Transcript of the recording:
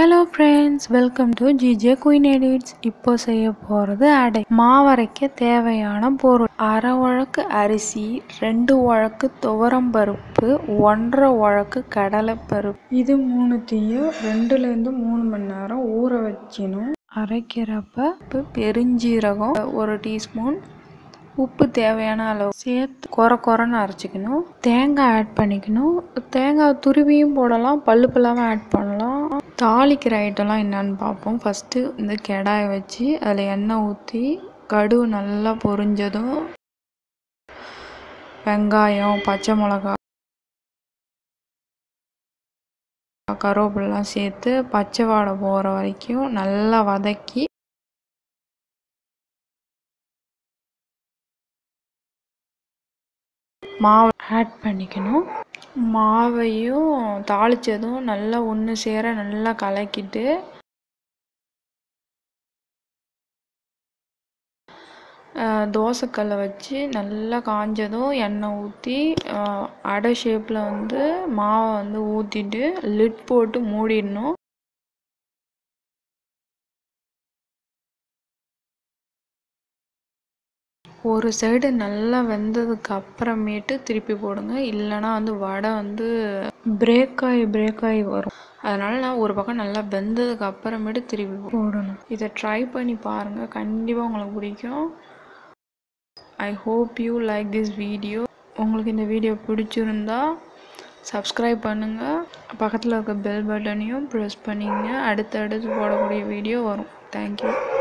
hello friends welcome to GJ queen edits இப்போ செய்ய போகிறது அடை மாவரைக்க தேவையான பொருள் அரை உழக்கு அரிசி ரெண்டு உழக்கு துவரம்பருப்பு ஒன்றரை உழக்கு கடலைப்பருப்பு இது மூணுத்தையும் ரெண்டுலேருந்து மூணு மணி நேரம் ஊற வச்சிடணும் அரைக்கிறப்ப இப்போ பெருஞ்சீரகம் ஒரு டீஸ்பூன் உப்பு தேவையான அளவு சேர்த்து குறை குறைன்னு அரைச்சிக்கணும் தேங்காய் ஆட் பண்ணிக்கணும் தேங்காய் துருவியும் போடலாம் பல்லு பல்லாமல் ஆட் பண்ணலாம் தாளிக்கிற ஐட்டம்லாம் என்னன்னு பார்ப்போம் ஃபஸ்ட்டு இந்த கெடாயை வச்சு அதில் எண்ணெய் ஊற்றி கடுகு நல்லா பொரிஞ்சதும் வெங்காயம் பச்சை மிளகா கருவேப்பிலாம் சேர்த்து பச்சை வாடை போகிற வரைக்கும் நல்லா வதக்கி மாவு ஆட் பண்ணிக்கணும் மாவையும் தாளித்ததும் நல்லா ஒன்று சேர நல்லா கலக்கிட்டு தோசைக்கல்லை வச்சு நல்லா காஞ்சதும் எண்ணெய் ஊற்றி அடை ஷேப்பில் வந்து மாவை வந்து ஊற்றிட்டு லிட் போட்டு மூடிடணும் ஒரு சைடு நல்லா வெந்ததுக்கு அப்புறமேட்டு திருப்பி போடுங்க இல்லைனா வந்து வடை வந்து பிரேக் ஆகி பிரேக் ஆகி வரும் அதனால் நான் ஒரு பக்கம் நல்லா வெந்ததுக்கு அப்புறமேட்டு திருப்பி போடணும் இதை ட்ரை பண்ணி பாருங்கள் கண்டிப்பாக உங்களுக்கு பிடிக்கும் I hope you like this video உங்களுக்கு இந்த வீடியோ பிடிச்சிருந்தா சப்ஸ்கிரைப் பண்ணுங்கள் பக்கத்தில் இருக்க பெல் பட்டனையும் ப்ரெஸ் பண்ணிங்க அடுத்தடுத்து போடக்கூடிய வீடியோ வரும் தேங்க்யூ